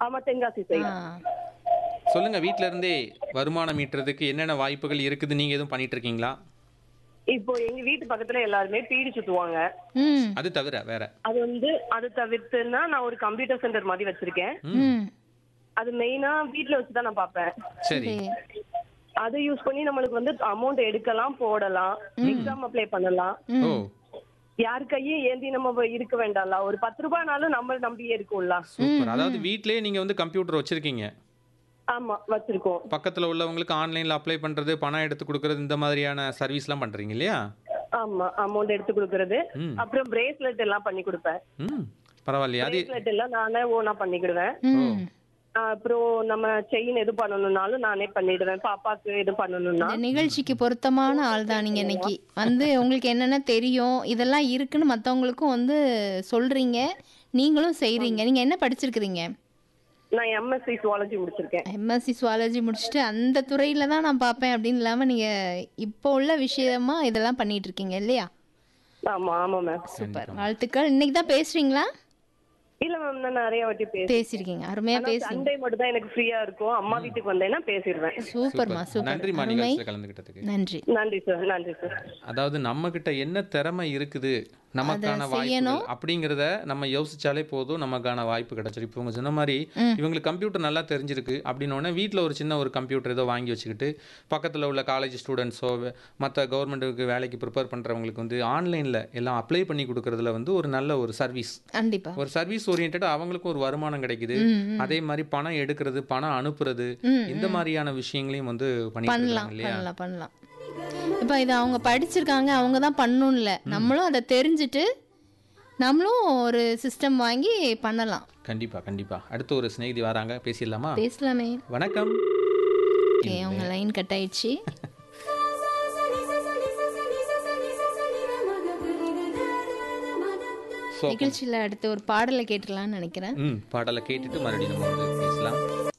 ஆமா தென்காசி சைடு ஆ. சொல்லுங்க வீட்ல இருந்தே வருமானம் ஈட்டுறதுக்கு என்னென்ன வாய்ப்புகள் இருக்குது நீங்க எதுவும் பண்ணிட்டு இருக்கீங்களா இப்போ எங்க வீட்டு பக்கத்துல எல்லாருமே பீடி சுத்துவாங்க ம் அது தவிர வேற அது வந்து அது தவிர்த்துன்னா நான் ஒரு கம்ப்யூட்டர் சென்டர் மாதிரி வச்சிருக்கேன் ம் அது மெயினா வீட்ல வச்சு தான் நான் பார்ப்பேன் சரி சரி அதை யூஸ் பண்ணி நம்மளுக்கு வந்து அமௌண்ட் எடுக்கலாம் போடலாம் எக்ஸாம் அப்ளை பண்ணலாம் ஓ யார் கையும் ஏந்தி நம்ம இருக்க வேண்டாம்ல ஒரு பத்து ரூபாய்னாலும் நம்ம நம்பியே இருக்கும்ல சூப்பர் அதாவது வீட்லயே நீங்க வந்து கம்ப்யூட்டர் வச்சிருக்கீங்க ஆமா வச்சிருக்கோம் பக்கத்துல உள்ளவங்களுக்கு ஆன்லைன்ல அப்ளை பண்றது பணம் எடுத்து கொடுக்கறது இந்த மாதிரியான சர்வீஸ்லாம் பண்றீங்க இல்லையா ஆமா அமௌண்ட் எடுத்து கொடுக்கறது ம். அப்புறம் பிரேஸ்லெட் எல்லாம் பண்ணி கொடுப்பேன் ம் பரவாயில்லையா அது பிரேஸ்லெட் எல்லாம் நானே ஓனா பண்ணிக்கிடுவேன் ம் ஆஹ் அப்புறம் நம்ம செயின் எது பண்ணணும்னாலும் நானே பண்ணிடுவேன் பாப்பாக்கு எது பண்ணணும்னா இந்த நிகழ்ச்சிக்கு பொருத்தமான ஆள் தான் நீங்க இன்னைக்கு வந்து உங்களுக்கு என்னென்ன தெரியும் இதெல்லாம் இருக்குன்னு மற்றவங்களுக்கும் வந்து சொல்றீங்க நீங்களும் செய்றீங்க நீங்க என்ன படிச்சிருக்கிறீங்க நான் எம்எஸ்சி சுவாலஜி முடிச்சிருக்கேன் எம்எஸ்சி சுவாலஜி முடிச்சுட்டு அந்த துறையில தான் நான் பார்ப்பேன் அப்படின்னு இல்லாம நீங்க இப்போ உள்ள விஷயமா இதெல்லாம் பண்ணிட்டு இருக்கீங்க இல்லையா ஆமா ஆமா மேம் சூப்பர் வாழ்த்துக்கள் இன்னைக்கு தான் பேசுறீங்களா இல்ல மேம் நான் நிறைய வாட்டி பேசுறேன் பேசியிருக்கீங்க அருமையா பேசுறீங்க சண்டே மட்டும் தான் எனக்கு ஃப்ரீயா இருக்கும் அம்மா வீட்டுக்கு வந்தேன்னா பேசிடுவேன் சூப்பர்மா சூப்பர் நன்றிமா அருமை நிகழ்ச்சியில் கலந்துக்கிட்டதுக்கு நன்றி நன்றி சார் நன்றி சார் அதாவது நம்ம கிட்ட என்ன திறமை இருக்குது நமக்கான வாய்ப்புகள் அப்படிங்கிறத நம்ம யோசிச்சாலே போதும் நமக்கான வாய்ப்பு கிடைச்சிரும் இப்போ உங்க சொன்ன மாதிரி இவங்களுக்கு கம்ப்யூட்டர் நல்லா தெரிஞ்சிருக்கு அப்படின்னோடனே வீட்டில் ஒரு சின்ன ஒரு கம்ப்யூட்டர் ஏதோ வாங்கி வச்சுக்கிட்டு பக்கத்தில் உள்ள காலேஜ் ஸ்டூடெண்ட்ஸோ மற்ற கவர்மெண்ட்டுக்கு வேலைக்கு ப்ரிப்பேர் பண்ணுறவங்களுக்கு வந்து ஆன்லைனில் எல்லாம் அப்ளை பண்ணி கொடுக்கறதுல வந்து ஒரு நல்ல ஒரு சர்வீஸ் கண்டிப்பா ஒரு சர்வீஸ் ஓரியன்டாக அவங்களுக்கும் ஒரு வருமானம் கிடைக்குது அதே மாதிரி பணம் எடுக்கிறது பணம் அனுப்புறது இந்த மாதிரியான விஷயங்களையும் வந்து பண்ணிட்டு பண்ணலாம் இருக்காங்க இல்லையா பண்ணலாம் பண்ணலாம் இப்போ இது அவங்க படிச்சிருக்காங்க அவங்க தான் பண்ணணும்ல நம்மளும் அதை தெரிஞ்சுட்டு நம்மளும் ஒரு சிஸ்டம் வாங்கி பண்ணலாம் கண்டிப்பா கண்டிப்பா அடுத்து ஒரு சிநேகிதி வராங்க பேசிடலாமா பேசலாமே வணக்கம் ஓகே அவங்க லைன் கட் ஆயிடுச்சு So, நிகழ்ச்சியில் அடுத்து ஒரு பாடலை கேட்டுடலாம்னு நினைக்கிறேன் ம் பாடலை கேட்டுட்டு மறுபடியும் நம்ம வந்து பேசலாம்